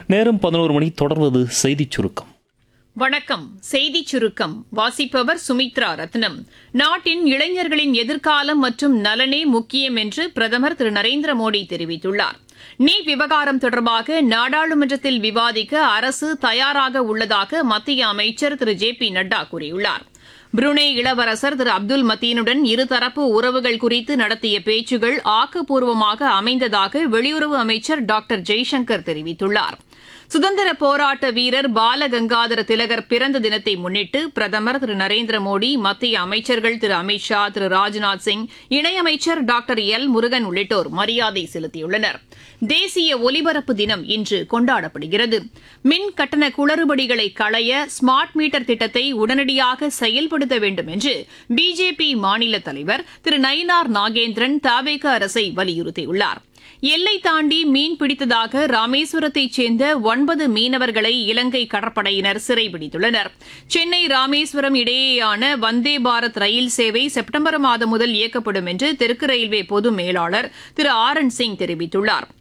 நேரம் பதினோரு மணி தொடர்வது செய்திச் சுருக்கம் வணக்கம் செய்திச் சுருக்கம் வாசிப்பவர் சுமித்ரா ரத்னம் நாட்டின் இளைஞர்களின் எதிர்காலம் மற்றும் நலனே முக்கியம் என்று பிரதமர் திரு நரேந்திர மோடி தெரிவித்துள்ளார் நீட் விவகாரம் தொடர்பாக நாடாளுமன்றத்தில் விவாதிக்க அரசு தயாராக உள்ளதாக மத்திய அமைச்சர் திரு ஜே பி நட்டா கூறியுள்ளார் புருனே இளவரசர் திரு அப்துல் மத்தீனுடன் இருதரப்பு உறவுகள் குறித்து நடத்திய பேச்சுகள் ஆக்கப்பூர்வமாக அமைந்ததாக வெளியுறவு அமைச்சர் டாக்டர் ஜெய்சங்கர் தெரிவித்துள்ளார் சுதந்திர போராட்ட வீரர் பாலகங்காதர திலகர் பிறந்த தினத்தை முன்னிட்டு பிரதமர் திரு நரேந்திர மோடி மத்திய அமைச்சர்கள் திரு அமித் ஷா திரு ராஜ்நாத் சிங் இணையமைச்சர் டாக்டர் எல் முருகன் உள்ளிட்டோர் மரியாதை செலுத்தியுள்ளனர் தேசிய ஒலிபரப்பு தினம் இன்று கொண்டாடப்படுகிறது மின் கட்டண குளறுபடிகளை களைய ஸ்மார்ட் மீட்டர் திட்டத்தை உடனடியாக செயல்படுத்த வேண்டும் என்று பிஜேபி மாநில தலைவர் திரு நயினார் நாகேந்திரன் தாவேக அரசை வலியுறுத்தியுள்ளார் எல்லை தாண்டி மீன் பிடித்ததாக ராமேஸ்வரத்தைச் சேர்ந்த ஒன்பது மீனவர்களை இலங்கை கடற்படையினர் சிறைபிடித்துள்ளனர் சென்னை ராமேஸ்வரம் இடையேயான வந்தே பாரத் ரயில் சேவை செப்டம்பர் மாதம் முதல் இயக்கப்படும் என்று தெற்கு ரயில்வே பொது மேலாளர் திரு ஆர் என் சிங் தெரிவித்துள்ளார்